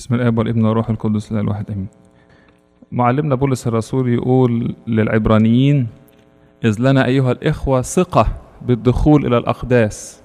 بسم الاب والابن والروح القدس لا الواحد امين معلمنا بولس الرسول يقول للعبرانيين اذ لنا ايها الاخوه ثقه بالدخول الى الاقداس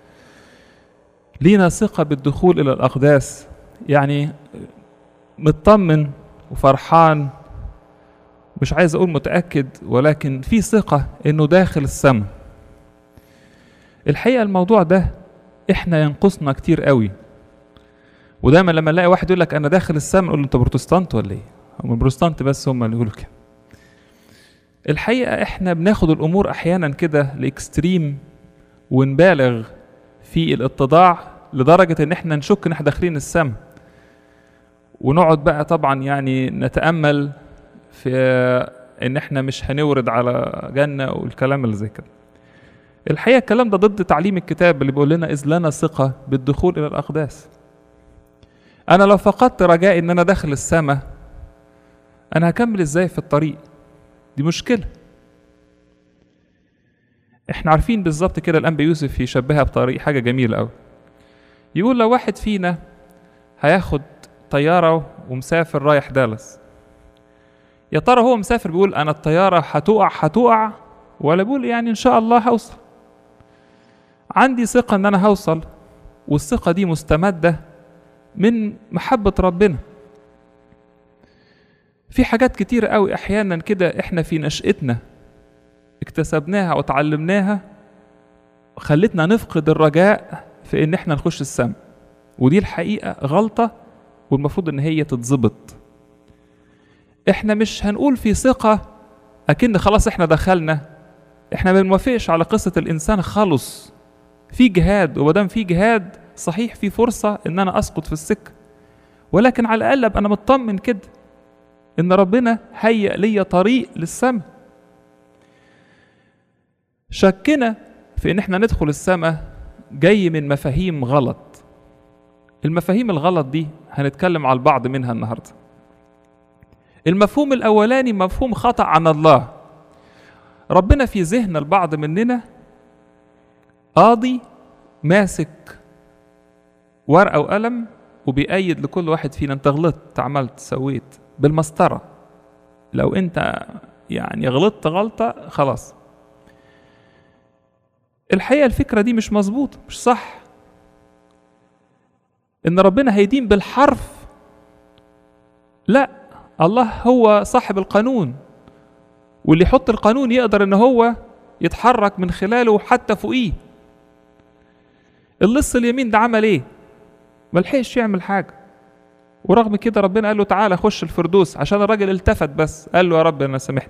لينا ثقه بالدخول الى الاقداس يعني مطمن وفرحان مش عايز اقول متاكد ولكن في ثقه انه داخل السماء الحقيقه الموضوع ده احنا ينقصنا كتير قوي ودايما لما نلاقي واحد يقول لك انا داخل السماء نقول له انت بروتستانت ولا ايه؟ هم البروتستانت بس هم اللي يقولوا كده. الحقيقه احنا بناخد الامور احيانا كده لاكستريم ونبالغ في الاتضاع لدرجه ان احنا نشك ان احنا داخلين السماء. ونقعد بقى طبعا يعني نتامل في ان احنا مش هنورد على جنه والكلام اللي زي كده. الحقيقه الكلام ده ضد تعليم الكتاب اللي بيقول لنا اذ لنا ثقه بالدخول الى الاقداس. انا لو فقدت رجائي ان انا داخل السماء انا هكمل ازاي في الطريق دي مشكله احنا عارفين بالظبط كده الانبي يوسف يشبهها بطريق حاجه جميله قوي يقول لو واحد فينا هياخد طياره ومسافر رايح دالاس يا ترى هو مسافر بيقول انا الطياره هتقع هتقع ولا بيقول يعني ان شاء الله هوصل عندي ثقه ان انا هوصل والثقه دي مستمده من محبة ربنا في حاجات كتيرة قوي أحيانا كده إحنا في نشأتنا اكتسبناها وتعلمناها خلتنا نفقد الرجاء في إن إحنا نخش السماء ودي الحقيقة غلطة والمفروض إن هي تتظبط إحنا مش هنقول في ثقة أكن خلاص إحنا دخلنا إحنا ما بنوافقش على قصة الإنسان خلص في جهاد ومادام في جهاد صحيح في فرصة إن أنا أسقط في السكة ولكن على الأقل أبقى أنا مطمن كده إن ربنا هيأ لي طريق للسماء شكنا في إن إحنا ندخل السماء جاي من مفاهيم غلط المفاهيم الغلط دي هنتكلم على البعض منها النهاردة المفهوم الأولاني مفهوم خطأ عن الله ربنا في ذهن البعض مننا قاضي ماسك ورقه وقلم وبيأيد لكل واحد فينا انت غلطت عملت سويت بالمسطره لو انت يعني غلطت غلطه خلاص الحقيقه الفكره دي مش مظبوطه مش صح ان ربنا هيدين بالحرف لا الله هو صاحب القانون واللي يحط القانون يقدر ان هو يتحرك من خلاله حتى فوقيه اللص اليمين ده عمل ايه ملحقش يعمل حاجة ورغم كده ربنا قال له تعالى خش الفردوس عشان الراجل التفت بس قال له يا رب انا سامحني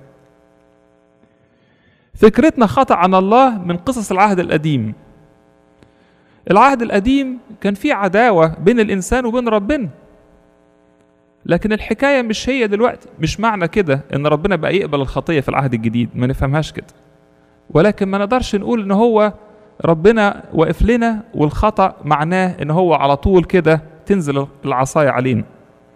فكرتنا خطأ عن الله من قصص العهد القديم العهد القديم كان فيه عداوة بين الإنسان وبين ربنا لكن الحكاية مش هي دلوقتي مش معنى كده إن ربنا بقى يقبل الخطية في العهد الجديد ما نفهمهاش كده ولكن ما نقدرش نقول إن هو ربنا واقف لنا والخطأ معناه ان هو على طول كده تنزل العصاية علينا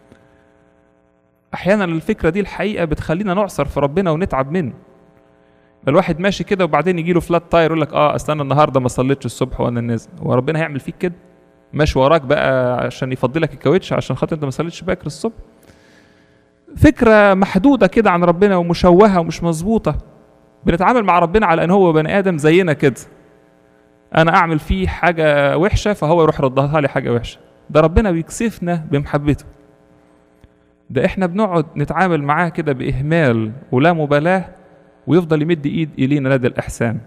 احيانا الفكرة دي الحقيقة بتخلينا نعصر في ربنا ونتعب منه الواحد ماشي كده وبعدين يجي له فلات تاير يقول لك اه اصل انا النهارده ما صليتش الصبح وانا نازل وربنا هيعمل فيك كده ماشي وراك بقى عشان يفضلك الكاوتش عشان خاطر انت ما صليتش باكر الصبح فكرة محدودة كده عن ربنا ومشوهة ومش مظبوطة بنتعامل مع ربنا على ان هو بني ادم زينا كده انا اعمل فيه حاجه وحشه فهو يروح ردها لي حاجه وحشه ده ربنا بيكسفنا بمحبته ده احنا بنقعد نتعامل معاه كده باهمال ولا مبالاه ويفضل يمد ايد الينا لدى الاحسان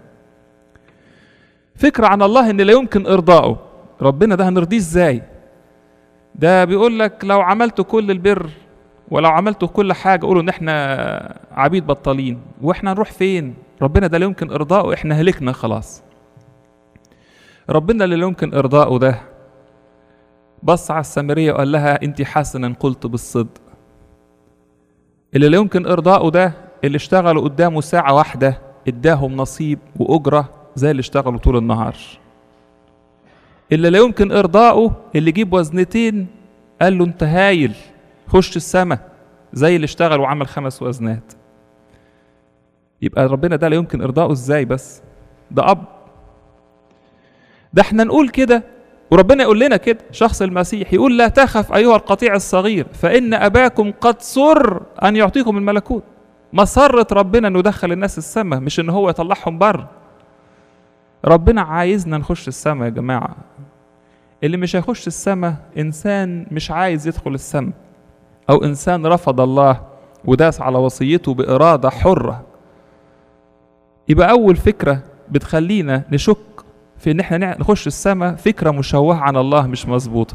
فكره عن الله ان لا يمكن ارضائه ربنا ده هنرضيه ازاي ده بيقول لك لو عملت كل البر ولو عملت كل حاجه قولوا ان احنا عبيد بطالين واحنا نروح فين ربنا ده لا يمكن ارضائه احنا هلكنا خلاص ربنا اللي يمكن إرضاؤه ده بص على السامرية وقال لها أنت حسنا قلت بالصدق اللي لا يمكن إرضاؤه ده اللي اشتغلوا قدامه ساعة واحدة اداهم نصيب وأجرة زي اللي اشتغلوا طول النهار اللي لا يمكن إرضاؤه اللي يجيب وزنتين قال له أنت هايل خش السما زي اللي اشتغل وعمل خمس وزنات يبقى ربنا ده لا يمكن إرضاؤه إزاي بس ده أب ده احنا نقول كده وربنا يقول لنا كده شخص المسيح يقول لا تخف ايها القطيع الصغير فان اباكم قد سر ان يعطيكم الملكوت مسرة ربنا انه يدخل الناس السماء مش ان هو يطلعهم بره ربنا عايزنا نخش السماء يا جماعه اللي مش هيخش السماء انسان مش عايز يدخل السماء او انسان رفض الله وداس على وصيته باراده حره يبقى اول فكره بتخلينا نشك في ان احنا نخش السماء فكره مشوهه عن الله مش مظبوطه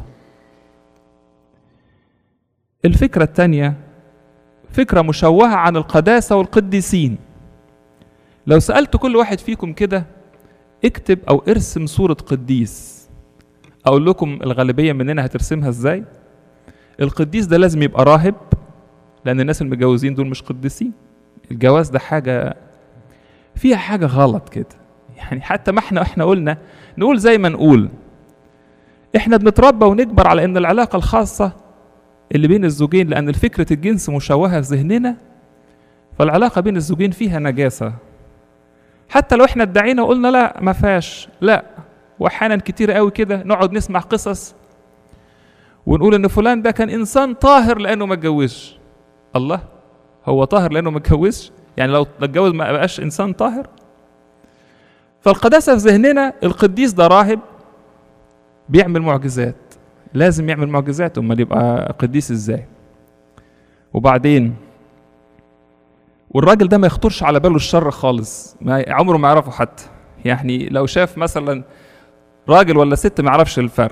الفكره الثانيه فكره مشوهه عن القداسه والقديسين لو سالت كل واحد فيكم كده اكتب او ارسم صوره قديس اقول لكم الغالبيه مننا هترسمها ازاي القديس ده لازم يبقى راهب لان الناس المتجوزين دول مش قديسين الجواز ده حاجه فيها حاجه غلط كده يعني حتى ما احنا احنا قلنا نقول زي ما نقول احنا بنتربى ونكبر على ان العلاقه الخاصه اللي بين الزوجين لان فكره الجنس مشوهه في ذهننا فالعلاقه بين الزوجين فيها نجاسه حتى لو احنا ادعينا وقلنا لا ما فيهاش لا واحيانا كتير قوي كده نقعد نسمع قصص ونقول ان فلان ده كان انسان طاهر لانه ما اتجوزش الله هو طاهر لانه ما اتجوزش يعني لو اتجوز ما بقاش انسان طاهر فالقداسه في ذهننا القديس ده راهب بيعمل معجزات لازم يعمل معجزات امال يبقى قديس ازاي وبعدين والراجل ده ما يخطرش على باله الشر خالص ما عمره ما يعرفه حتى يعني لو شاف مثلا راجل ولا ست ما يعرفش الفرق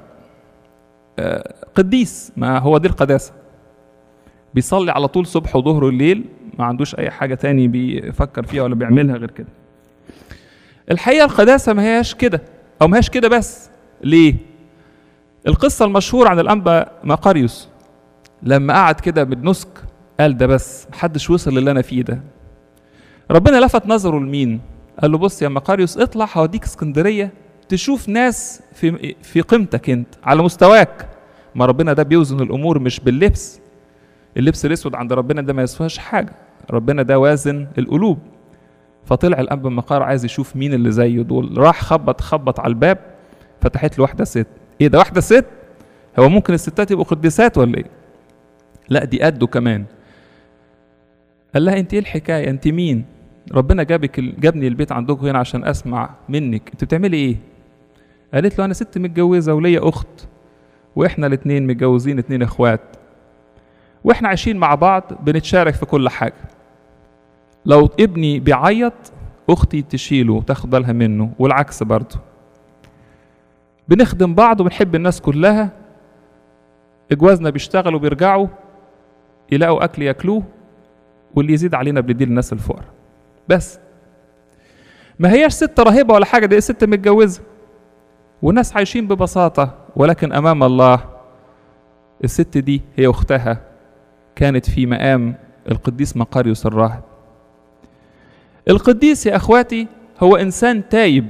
قديس ما هو دي القداسه بيصلي على طول صبح وظهر والليل ما عندوش اي حاجه تاني بيفكر فيها ولا بيعملها غير كده الحقيقه القداسه ما هياش كده او ما هياش كده بس ليه القصه المشهوره عن الانبا مقاريوس لما قعد كده بالنسك قال ده بس محدش وصل للي انا فيه ده ربنا لفت نظره لمين قال له بص يا مقاريوس اطلع هوديك اسكندريه تشوف ناس في في قيمتك انت على مستواك ما ربنا ده بيوزن الامور مش باللبس اللبس الاسود عند ربنا ده ما يسواش حاجه ربنا ده وازن القلوب فطلع الاب مقار عايز يشوف مين اللي زيه دول راح خبط خبط على الباب فتحت له واحده ست ايه ده واحده ست هو ممكن الستات يبقوا قديسات ولا ايه لا دي قده كمان قال لها انت ايه الحكايه انت مين ربنا جابك جابني البيت عندكم هنا عشان اسمع منك انت بتعملي ايه قالت له انا ست متجوزه وليا اخت واحنا الاتنين متجوزين اتنين اخوات واحنا عايشين مع بعض بنتشارك في كل حاجه لو ابني بيعيط اختي تشيله وتاخد بالها منه والعكس برضه بنخدم بعض وبنحب الناس كلها اجوازنا بيشتغلوا بيرجعوا يلاقوا اكل ياكلوه واللي يزيد علينا بنديه للناس الفقراء بس ما هياش ست رهيبه ولا حاجه دي ست متجوزه وناس عايشين ببساطه ولكن امام الله الست دي هي اختها كانت في مقام القديس مقاريوس الراهب القديس يا اخواتي هو انسان تايب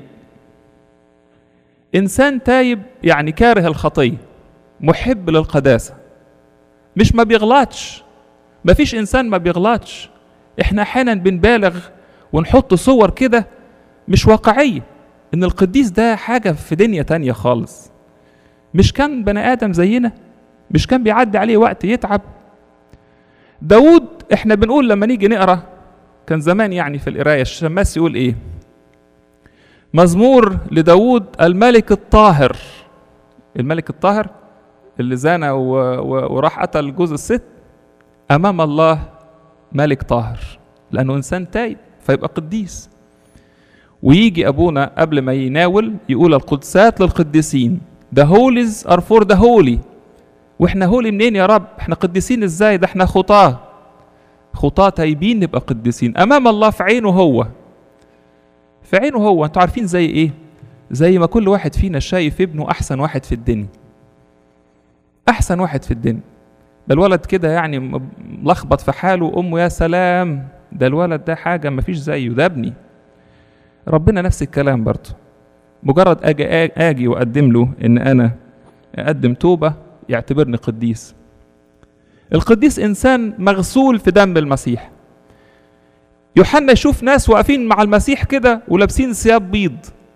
انسان تايب يعني كاره الخطيه محب للقداسه مش ما بيغلطش ما فيش انسان ما بيغلطش احنا احيانا بنبالغ ونحط صور كده مش واقعيه ان القديس ده حاجه في دنيا تانية خالص مش كان بني ادم زينا مش كان بيعدي عليه وقت يتعب داود احنا بنقول لما نيجي نقرا كان زمان يعني في القرايه الشماس يقول ايه مزمور لداود الملك الطاهر الملك الطاهر اللي زانى و... و... وراح قتل جوز الست امام الله ملك طاهر لانه انسان تايب فيبقى قديس ويجي ابونا قبل ما يناول يقول القدسات للقديسين the holies are for the holy واحنا هولي منين يا رب احنا قديسين ازاي ده احنا خطاه خطاه تايبين نبقى قديسين امام الله في عينه هو في عينه هو انتوا عارفين زي ايه زي ما كل واحد فينا شايف ابنه احسن واحد في الدنيا احسن واحد في الدنيا ده الولد كده يعني ملخبط في حاله وامه يا سلام ده الولد ده حاجه ما فيش زيه ده ابني ربنا نفس الكلام برضه مجرد اجي اجي واقدم له ان انا اقدم توبه يعتبرني قديس القديس انسان مغسول في دم المسيح يوحنا يشوف ناس واقفين مع المسيح كده ولابسين ثياب بيض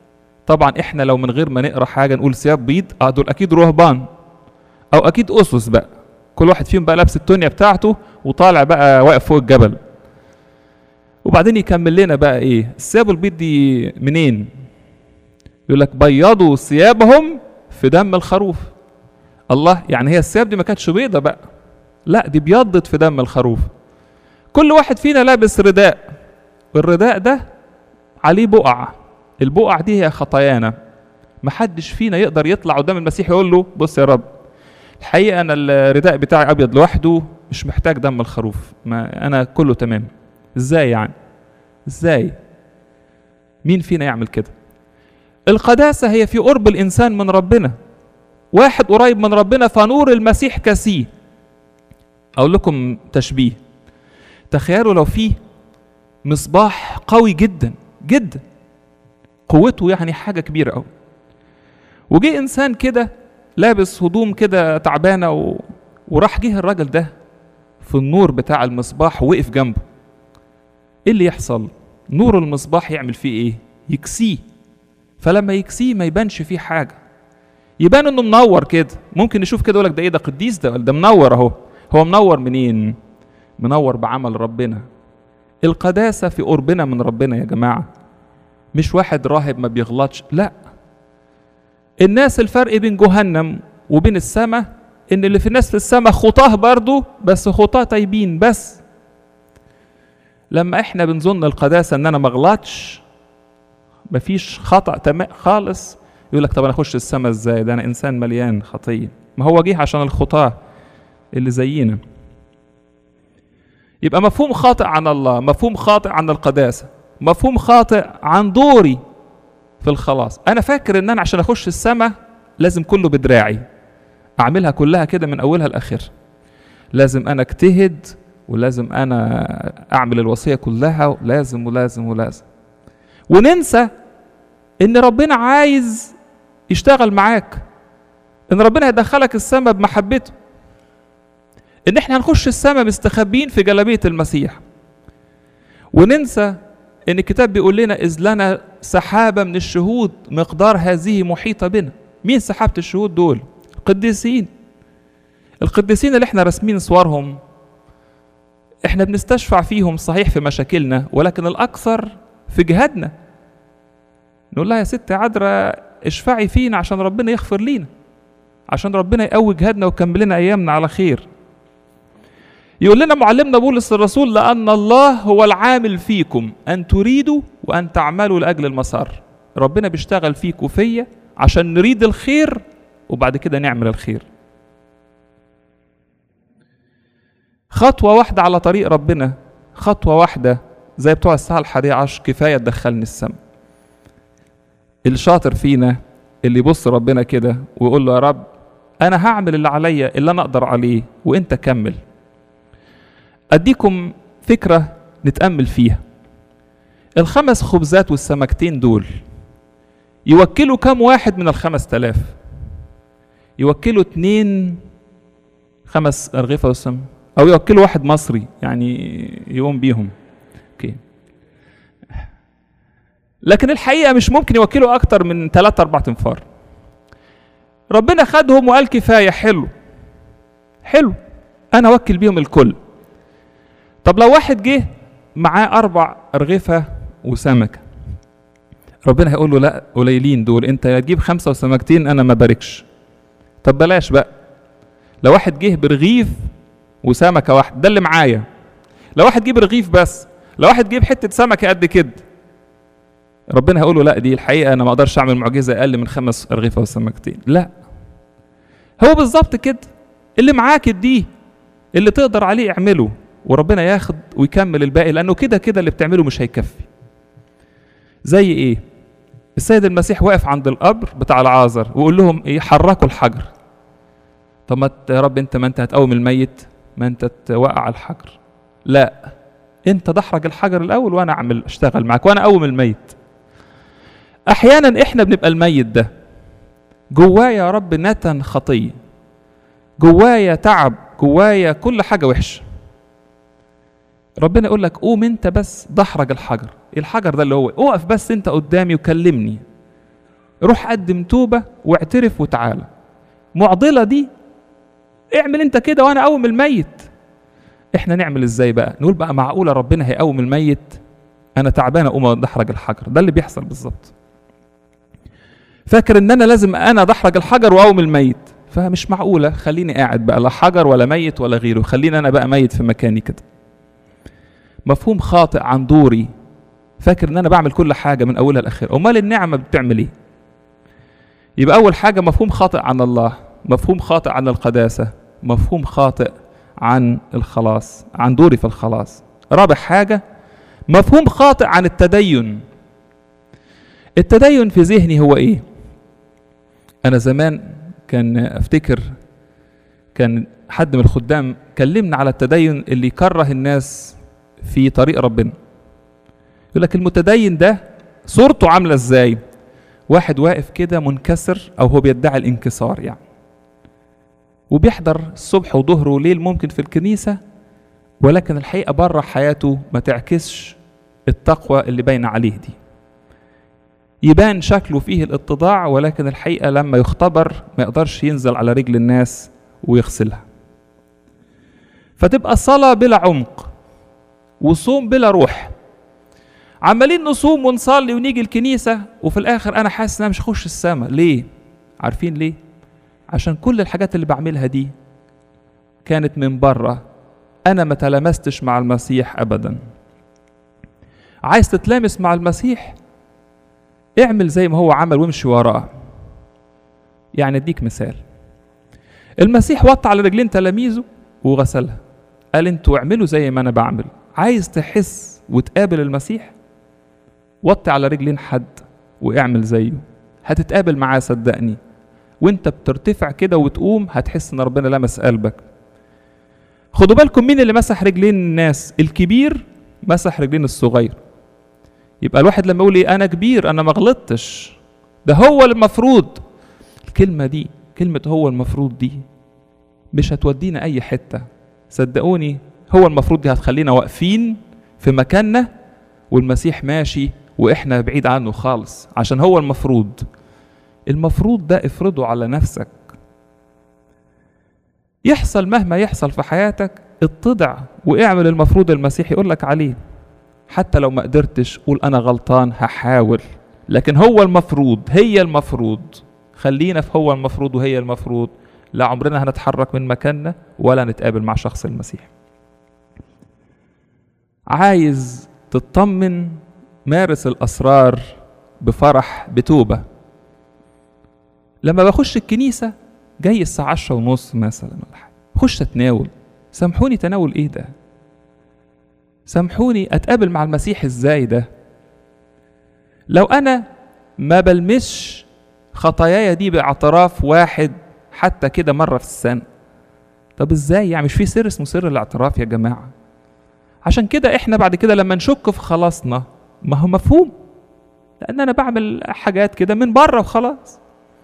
طبعا احنا لو من غير ما نقرا حاجه نقول ثياب بيض اه دول اكيد رهبان او اكيد اسس بقى كل واحد فيهم بقى لابس التونيا بتاعته وطالع بقى واقف فوق الجبل وبعدين يكمل لنا بقى ايه الثياب البيض دي منين يقول لك بيضوا ثيابهم في دم الخروف الله يعني هي الثياب دي ما كانتش بيضة بقى لا دي بيضت في دم الخروف كل واحد فينا لابس رداء الرداء ده عليه بقع البقع دي هي خطايانا محدش فينا يقدر يطلع قدام المسيح يقول له بص يا رب الحقيقة أنا الرداء بتاعي أبيض لوحده مش محتاج دم الخروف ما أنا كله تمام إزاي يعني إزاي مين فينا يعمل كده القداسة هي في قرب الإنسان من ربنا واحد قريب من ربنا فنور المسيح كسيه أقول لكم تشبيه تخيلوا لو في مصباح قوي جدا جدا قوته يعني حاجة كبيرة أوي وجه إنسان كده لابس هدوم كده تعبانة و... وراح جه الراجل ده في النور بتاع المصباح ووقف جنبه ايه اللي يحصل نور المصباح يعمل فيه ايه يكسيه فلما يكسيه ما يبانش فيه حاجه يبان انه منور كده ممكن نشوف كده يقول لك ده ايه ده قديس ده ده منور اهو هو منور منين منور بعمل ربنا القداسه في قربنا من ربنا يا جماعه مش واحد راهب ما بيغلطش لا الناس الفرق بين جهنم وبين السماء ان اللي في الناس في السماء خطاه برضو بس خطاه تايبين بس لما احنا بنظن القداسه ان انا ما اغلطش مفيش خطا تمام خالص يقول لك طب انا اخش السماء ازاي ده انا انسان مليان خطيه ما هو جه عشان الخطاه اللي زينا يبقى مفهوم خاطئ عن الله مفهوم خاطئ عن القداسه مفهوم خاطئ عن دوري في الخلاص انا فاكر ان انا عشان اخش السماء لازم كله بدراعي اعملها كلها كده من اولها لاخرها لازم انا اجتهد ولازم انا اعمل الوصيه كلها ولازم ولازم ولازم وننسى ان ربنا عايز يشتغل معاك ان ربنا هيدخلك السماء بمحبته ان احنا هنخش السماء مستخبين في جلابيه المسيح وننسى ان الكتاب بيقول لنا اذ لنا سحابه من الشهود مقدار هذه محيطه بنا مين سحابه الشهود دول القديسين القديسين اللي احنا راسمين صورهم احنا بنستشفع فيهم صحيح في مشاكلنا ولكن الاكثر في جهادنا نقول لها يا ست عذراء اشفعي فينا عشان ربنا يغفر لينا عشان ربنا يقوي جهادنا ويكمل لنا ايامنا على خير يقول لنا معلمنا بولس الرسول لان الله هو العامل فيكم ان تريدوا وان تعملوا لاجل المسار ربنا بيشتغل فيك وفيا عشان نريد الخير وبعد كده نعمل الخير خطوة واحدة على طريق ربنا خطوة واحدة زي بتوع الساعة الحادية عشر كفاية تدخلني السماء الشاطر فينا اللي يبص ربنا كده ويقول له يا رب أنا هعمل اللي عليا اللي أنا أقدر عليه وأنت كمل أديكم فكرة نتأمل فيها الخمس خبزات والسمكتين دول يوكلوا كم واحد من الخمس تلاف يوكلوا اتنين خمس أرغفة والسم أو يوكلوا واحد مصري يعني يقوم بيهم أوكي لكن الحقيقة مش ممكن يوكلوا أكتر من ثلاثة أربعة تنفار ربنا خدهم وقال كفاية حلو حلو أنا أوكل بيهم الكل طب لو واحد جه معاه أربع أرغفة وسمكة ربنا هيقول له لا قليلين دول أنت يا تجيب خمسة وسمكتين أنا ما باركش طب بلاش بقى لو واحد جه برغيف وسمكة واحدة ده اللي معايا لو واحد جيب رغيف بس لو واحد جيب حتة سمكة قد كده ربنا هيقول له لا دي الحقيقة أنا ما أقدرش أعمل معجزة أقل من خمس أرغفة وسمكتين لا هو بالظبط كده اللي معاك اديه اللي تقدر عليه اعمله وربنا ياخد ويكمل الباقي لأنه كده كده اللي بتعمله مش هيكفي زي إيه السيد المسيح واقف عند القبر بتاع العازر ويقول لهم ايه حركوا الحجر طب ما يا رب انت ما انت هتقوم الميت ما انت توقع الحجر لا انت دحرج الحجر الاول وانا اعمل اشتغل معاك وانا اقوم الميت احيانا احنا بنبقى الميت ده جوايا يا رب نتن خطيه جوايا تعب جوايا كل حاجه وحشه ربنا يقول لك قوم انت بس دحرج الحجر الحجر ده اللي هو اقف بس انت قدامي وكلمني روح قدم توبة واعترف وتعالى معضلة دي اعمل انت كده وانا اقوم الميت احنا نعمل ازاي بقى نقول بقى معقولة ربنا هيقوم الميت انا تعبان اقوم ادحرج الحجر ده اللي بيحصل بالظبط فاكر ان انا لازم انا ادحرج الحجر واقوم الميت فمش معقولة خليني قاعد بقى لا حجر ولا ميت ولا غيره خليني انا بقى ميت في مكاني كده مفهوم خاطئ عن دوري فاكر ان انا بعمل كل حاجة من اولها لاخرها امال النعمة بتعمل ايه يبقى اول حاجة مفهوم خاطئ عن الله مفهوم خاطئ عن القداسة مفهوم خاطئ عن الخلاص عن دوري في الخلاص رابع حاجة مفهوم خاطئ عن التدين التدين في ذهني هو ايه انا زمان كان افتكر كان حد من الخدام كلمنا على التدين اللي يكره الناس في طريق ربنا يقول لك المتدين ده صورته عامله ازاي واحد واقف كده منكسر او هو بيدعي الانكسار يعني وبيحضر الصبح وظهر وليل ممكن في الكنيسة ولكن الحقيقة بره حياته ما تعكسش التقوى اللي باينة عليه دي يبان شكله فيه الاتضاع ولكن الحقيقة لما يختبر ما يقدرش ينزل على رجل الناس ويغسلها فتبقى صلاة بلا عمق وصوم بلا روح عمالين نصوم ونصلي ونيجي الكنيسة وفي الآخر أنا حاسس إن أنا مش هخش السما ليه؟ عارفين ليه؟ عشان كل الحاجات اللي بعملها دي كانت من بره انا ما تلامستش مع المسيح ابدا عايز تتلامس مع المسيح اعمل زي ما هو عمل وامشي وراه يعني اديك مثال المسيح وطى على رجلين تلاميذه وغسلها قال انتوا اعملوا زي ما انا بعمل عايز تحس وتقابل المسيح وطي على رجلين حد واعمل زيه هتتقابل معاه صدقني وانت بترتفع كده وتقوم هتحس ان ربنا لمس قلبك خدوا بالكم مين اللي مسح رجلين الناس الكبير مسح رجلين الصغير يبقى الواحد لما يقول ايه انا كبير انا ما غلطتش ده هو المفروض الكلمه دي كلمه هو المفروض دي مش هتودينا اي حته صدقوني هو المفروض دي هتخلينا واقفين في مكاننا والمسيح ماشي واحنا بعيد عنه خالص عشان هو المفروض المفروض ده افرضه على نفسك يحصل مهما يحصل في حياتك اتضع واعمل المفروض المسيح يقول لك عليه حتى لو ما قدرتش قول انا غلطان هحاول لكن هو المفروض هي المفروض خلينا في هو المفروض وهي المفروض لا عمرنا هنتحرك من مكاننا ولا نتقابل مع شخص المسيح عايز تطمن مارس الاسرار بفرح بتوبه لما بخش الكنيسة جاي الساعة عشرة ونص مثلا ولا حاجة خش أتناول سامحوني تناول إيه ده؟ سامحوني أتقابل مع المسيح إزاي ده؟ لو أنا ما بلمسش خطاياي دي باعتراف واحد حتى كده مرة في السنة طب إزاي يعني مش في سر اسمه سر الاعتراف يا جماعة عشان كده إحنا بعد كده لما نشك في خلاصنا ما هو مفهوم لأن أنا بعمل حاجات كده من بره وخلاص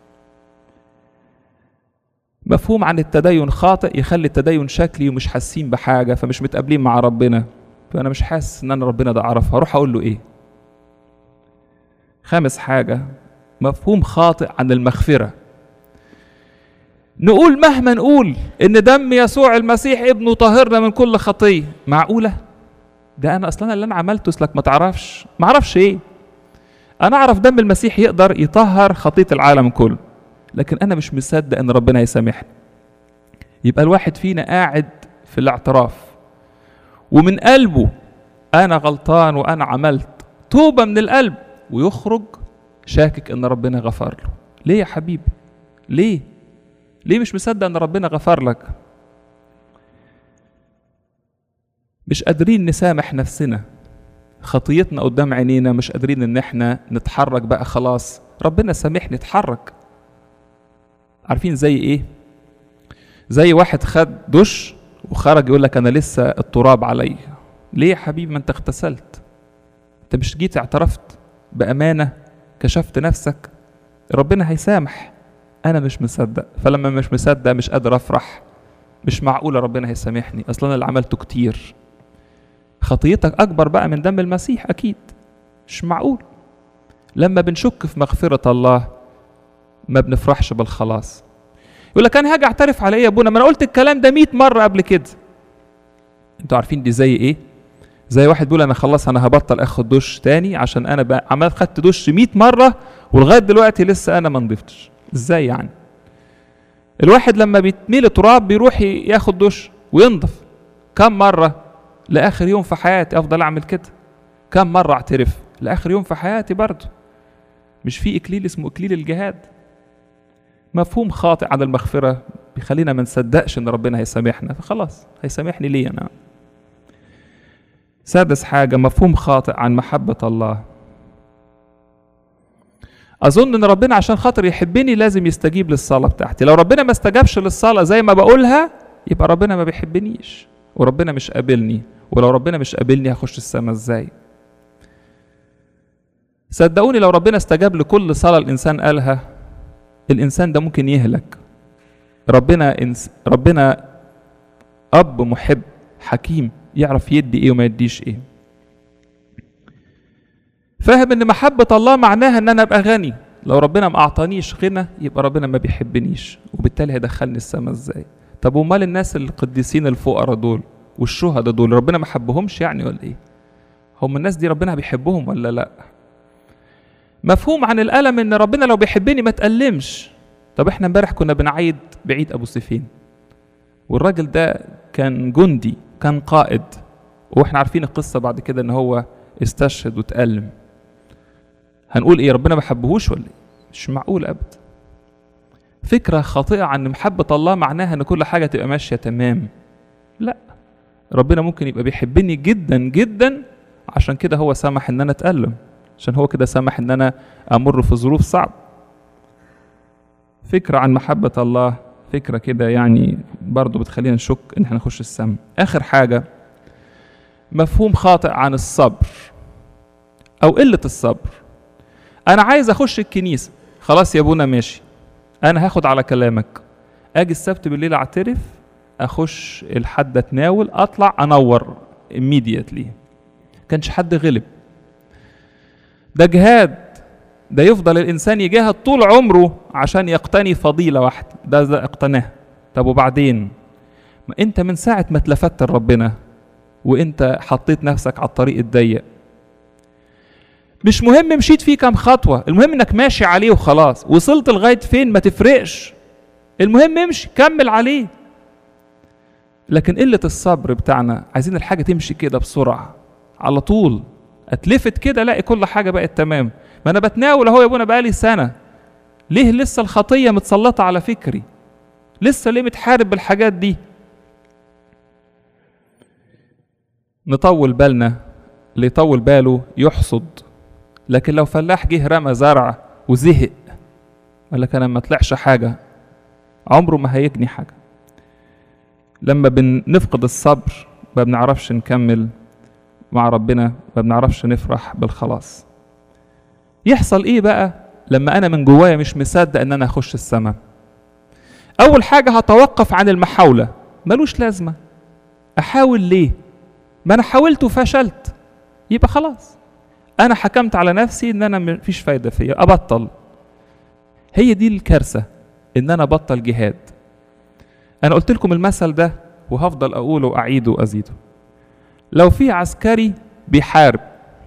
مفهوم عن التدين خاطئ يخلي التدين شكلي ومش حاسين بحاجه فمش متقابلين مع ربنا فانا مش حاسس ان انا ربنا ده اعرف هروح اقول له ايه خامس حاجه مفهوم خاطئ عن المغفره نقول مهما نقول ان دم يسوع المسيح ابنه طهرنا من كل خطيه معقوله ده انا اصلا اللي انا عملته اسلك ما تعرفش ما اعرفش ايه انا اعرف دم المسيح يقدر يطهر خطيه العالم كله لكن انا مش مصدق ان ربنا يسامحني يبقى الواحد فينا قاعد في الاعتراف ومن قلبه انا غلطان وانا عملت توبه من القلب ويخرج شاكك ان ربنا غفر له ليه يا حبيبي ليه ليه مش مصدق ان ربنا غفر لك مش قادرين نسامح نفسنا خطيتنا قدام عينينا مش قادرين ان احنا نتحرك بقى خلاص ربنا سامحني اتحرك عارفين زي ايه زي واحد خد دش وخرج يقول لك انا لسه التراب عليا ليه يا حبيبي ما انت اغتسلت انت مش جيت اعترفت بامانه كشفت نفسك ربنا هيسامح انا مش مصدق فلما مش مصدق مش قادر افرح مش معقوله ربنا هيسامحني اصلا اللي عملته كتير خطيتك اكبر بقى من دم المسيح اكيد مش معقول لما بنشك في مغفره الله ما بنفرحش بالخلاص يقول لك انا هاجي اعترف على ايه يا ابونا ما انا قلت الكلام ده 100 مره قبل كده انتوا عارفين دي زي ايه زي واحد بيقول انا خلاص انا هبطل اخد دش تاني عشان انا بقى عمال خدت دش 100 مره ولغايه دلوقتي لسه انا ما نضفتش ازاي يعني الواحد لما بيتميل تراب بيروح ياخد دش وينضف كم مره لاخر يوم في حياتي افضل اعمل كده كم مره اعترف لاخر يوم في حياتي برضه مش في اكليل اسمه اكليل الجهاد مفهوم خاطئ عن المغفره بيخلينا ما نصدقش ان ربنا هيسامحنا فخلاص هيسامحني ليه انا سادس حاجه مفهوم خاطئ عن محبه الله اظن ان ربنا عشان خاطر يحبني لازم يستجيب للصلاه بتاعتي لو ربنا ما استجابش للصلاه زي ما بقولها يبقى ربنا ما بيحبنيش وربنا مش قابلني ولو ربنا مش قابلني هخش السما ازاي صدقوني لو ربنا استجاب لكل صلاه الانسان قالها الانسان ده ممكن يهلك ربنا إنس ربنا اب محب حكيم يعرف يدي ايه وما يديش ايه فاهم ان محبة الله معناها ان انا ابقى غني لو ربنا ما اعطانيش غنى يبقى ربنا ما بيحبنيش وبالتالي هيدخلني السما ازاي طب ومال الناس القديسين الفقراء دول والشهداء دول ربنا ما حبهمش يعني ولا ايه هم الناس دي ربنا بيحبهم ولا لا مفهوم عن الالم ان ربنا لو بيحبني ما تألمش طب احنا امبارح كنا بنعيد بعيد ابو سيفين والراجل ده كان جندي كان قائد واحنا عارفين القصه بعد كده ان هو استشهد وتألم هنقول ايه ربنا ما حبهوش ولا ايه مش معقول ابدا فكره خاطئه عن محبه الله معناها ان كل حاجه تبقى ماشيه تمام لا ربنا ممكن يبقى بيحبني جدا جدا عشان كده هو سمح ان انا اتألم عشان هو كده سمح ان انا امر في ظروف صعب فكرة عن محبة الله فكرة كده يعني برضو بتخلينا نشك ان احنا نخش السم اخر حاجة مفهوم خاطئ عن الصبر او قلة الصبر انا عايز اخش الكنيسة خلاص يا ابونا ماشي انا هاخد على كلامك اجي السبت بالليل اعترف اخش الحد اتناول اطلع انور immediately كانش حد غلب ده جهاد ده يفضل الانسان يجاهد طول عمره عشان يقتني فضيله واحده ده, ده اقتناها طب وبعدين ما انت من ساعه ما اتلفت لربنا وانت حطيت نفسك على الطريق الضيق مش مهم مشيت فيه كام خطوه المهم انك ماشي عليه وخلاص وصلت لغايه فين ما تفرقش المهم امشي كمل عليه لكن قله الصبر بتاعنا عايزين الحاجه تمشي كده بسرعه على طول اتلفت كده الاقي كل حاجه بقت تمام ما انا بتناول اهو يا ابونا بقالي سنه ليه لسه الخطيه متسلطه على فكري لسه ليه متحارب بالحاجات دي نطول بالنا اللي يطول باله يحصد لكن لو فلاح جه رمى زرع وزهق قال لك انا ما طلعش حاجه عمره ما هيجني حاجه لما بنفقد الصبر ما بنعرفش نكمل مع ربنا ما بنعرفش نفرح بالخلاص يحصل ايه بقى لما انا من جوايا مش مصدق ان انا اخش السماء اول حاجه هتوقف عن المحاوله ملوش لازمه احاول ليه ما انا حاولت وفشلت يبقى خلاص انا حكمت على نفسي ان انا مفيش فايده فيا ابطل هي دي الكارثه ان انا ابطل جهاد انا قلت لكم المثل ده وهفضل اقوله واعيده وازيده لو في عسكري بيحارب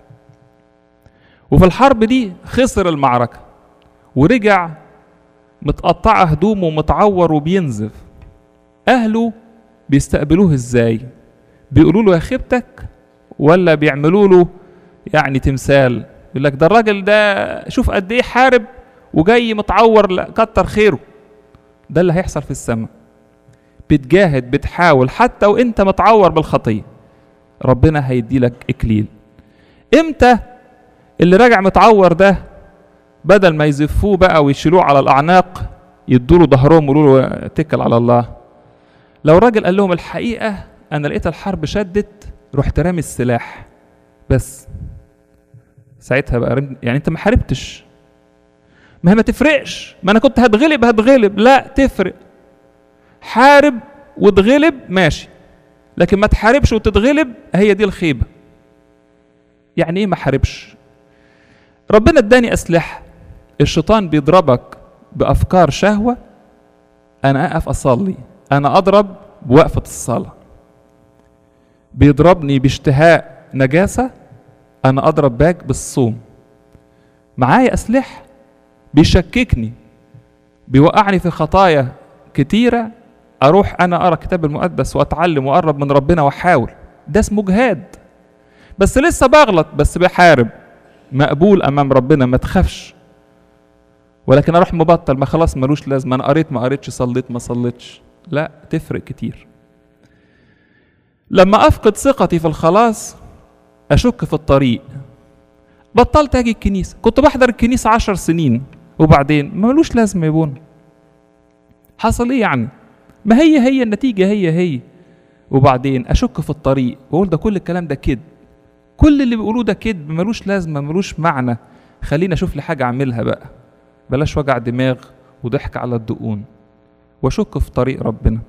وفي الحرب دي خسر المعركة ورجع متقطعة هدومه ومتعور وبينزف أهله بيستقبلوه إزاي؟ بيقولوا له يا خيبتك ولا بيعملوا له يعني تمثال يقول لك ده الراجل ده شوف قد ايه حارب وجاي متعور لا كتر خيره ده اللي هيحصل في السماء بتجاهد بتحاول حتى وانت متعور بالخطيه ربنا هيدي لك اكليل امتى اللي راجع متعور ده بدل ما يزفوه بقى ويشيلوه على الاعناق يدوا له ظهرهم ويقولوا له اتكل على الله لو الراجل قال لهم الحقيقه انا لقيت الحرب شدت رحت رامي السلاح بس ساعتها بقى رمي يعني انت ما حاربتش ما هي ما تفرقش ما انا كنت هتغلب هتغلب لا تفرق حارب وتغلب ماشي لكن ما تحاربش وتتغلب هي دي الخيبه يعني ايه ما حاربش ربنا اداني اسلحه الشيطان بيضربك بافكار شهوه انا اقف اصلي انا اضرب بوقفه الصلاه بيضربني باشتهاء نجاسه انا اضرب باك بالصوم معايا اسلحه بيشككني بيوقعني في خطايا كتيره اروح انا اقرا الكتاب المقدس واتعلم واقرب من ربنا واحاول ده اسمه جهاد بس لسه بغلط بس بحارب مقبول امام ربنا ما تخافش ولكن اروح مبطل ما خلاص ملوش لازمه انا قريت ما قريتش صليت ما صليتش لا تفرق كتير لما افقد ثقتي في الخلاص اشك في الطريق بطلت اجي الكنيسه كنت بحضر الكنيسه عشر سنين وبعدين ملوش لازمه يا بون حصل ايه يعني ما هي هي النتيجه هي هي وبعدين اشك في الطريق واقول ده كل الكلام ده كذب كل اللي بيقولوه ده كذب ملوش لازمه ملوش معنى خليني اشوف لي حاجه اعملها بقى بلاش وجع دماغ وضحك على الدقون واشك في طريق ربنا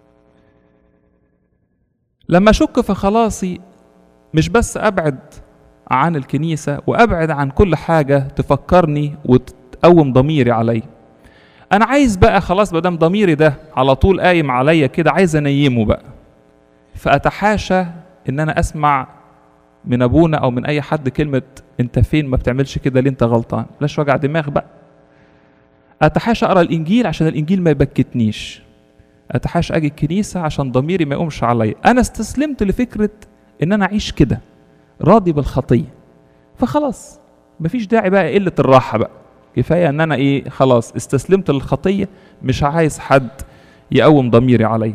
لما اشك في خلاصي مش بس ابعد عن الكنيسه وابعد عن كل حاجه تفكرني وتقوم ضميري علي انا عايز بقى خلاص مادام ضميري ده على طول قايم عليا كده عايز انيمه بقى فاتحاشى ان انا اسمع من ابونا او من اي حد كلمه انت فين ما بتعملش كده ليه انت غلطان بلاش وجع دماغ بقى اتحاشى اقرا الانجيل عشان الانجيل ما يبكتنيش اتحاشى اجي الكنيسه عشان ضميري ما يقومش عليا انا استسلمت لفكره ان انا اعيش كده راضي بالخطيه فخلاص مفيش داعي بقى قله الراحه بقى كفايه ان انا ايه خلاص استسلمت للخطيه مش عايز حد يقوم ضميري عليا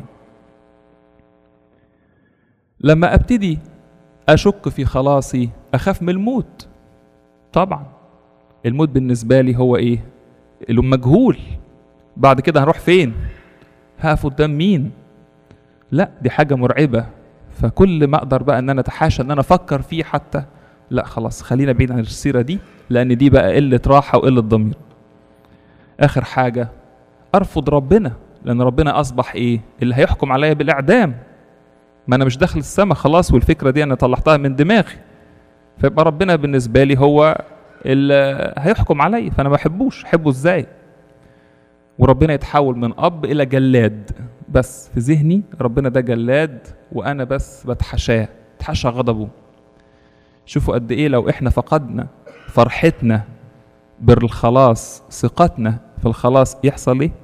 لما ابتدي اشك في خلاصي اخاف من الموت طبعا الموت بالنسبه لي هو ايه المجهول بعد كده هروح فين هقف قدام مين لا دي حاجه مرعبه فكل ما اقدر بقى ان انا اتحاشى ان انا افكر فيه حتى لا خلاص خلينا بعيد عن السيره دي لان دي بقى قله راحه وقله ضمير اخر حاجه ارفض ربنا لان ربنا اصبح ايه اللي هيحكم عليا بالاعدام ما انا مش داخل السما خلاص والفكره دي انا طلعتها من دماغي فيبقى ربنا بالنسبه لي هو اللي هيحكم عليا فانا ما بحبوش احبه ازاي وربنا يتحول من اب الى جلاد بس في ذهني ربنا ده جلاد وانا بس بتحشاه بتحشى غضبه شوفوا قد ايه لو احنا فقدنا فرحتنا بالخلاص ثقتنا في الخلاص يحصل ايه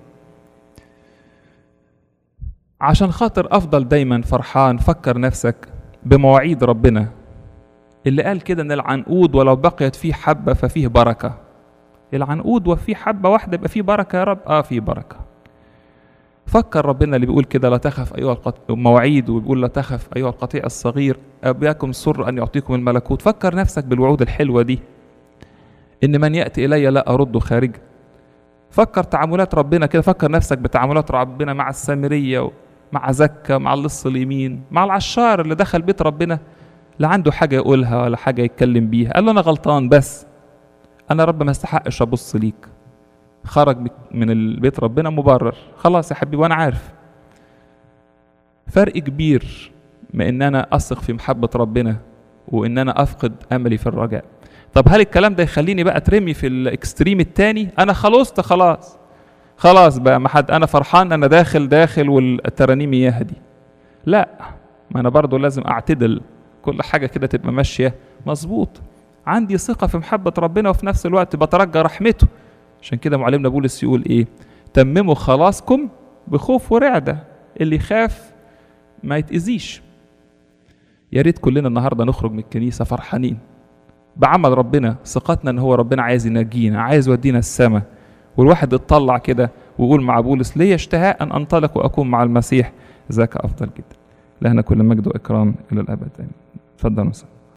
عشان خاطر افضل دايما فرحان فكر نفسك بمواعيد ربنا اللي قال كده ان العنقود ولو بقيت فيه حبه ففيه بركه العنقود وفيه حبه واحده يبقى فيه بركه يا رب اه فيه بركه فكر ربنا اللي بيقول كده لا تخف ايها القطيع مواعيد وبيقول لا تخف ايها القطيع الصغير ابياكم سر ان يعطيكم الملكوت فكر نفسك بالوعود الحلوه دي ان من ياتي الي لا ارد خارجا فكر تعاملات ربنا كده فكر نفسك بتعاملات ربنا مع السامريه مع زكا مع اللص اليمين مع العشار اللي دخل بيت ربنا لا عنده حاجه يقولها ولا حاجه يتكلم بيها قال له انا غلطان بس انا رب ما استحقش ابص ليك خرج من البيت ربنا مبرر خلاص يا حبيبي وانا عارف فرق كبير ما ان انا اثق في محبه ربنا وان انا افقد املي في الرجاء طب هل الكلام ده يخليني بقى اترمي في الاكستريم التاني انا خلصت خلاص خلاص بقى ما حد انا فرحان انا داخل داخل والترانيم يهدي لا ما انا برضو لازم اعتدل كل حاجه كده تبقى ماشيه مظبوط عندي ثقه في محبه ربنا وفي نفس الوقت بترجى رحمته عشان كده معلمنا بولس يقول ايه تمموا خلاصكم بخوف ورعده اللي يخاف ما يتاذيش يا ريت كلنا النهارده نخرج من الكنيسه فرحانين بعمل ربنا ثقتنا ان هو ربنا عايز ينجينا عايز يودينا السماء والواحد يتطلع كده ويقول مع بولس لي اشتهاء ان انطلق واكون مع المسيح ذاك افضل جدا لهنا كل مجد واكرام الى الابد اتفضل مساء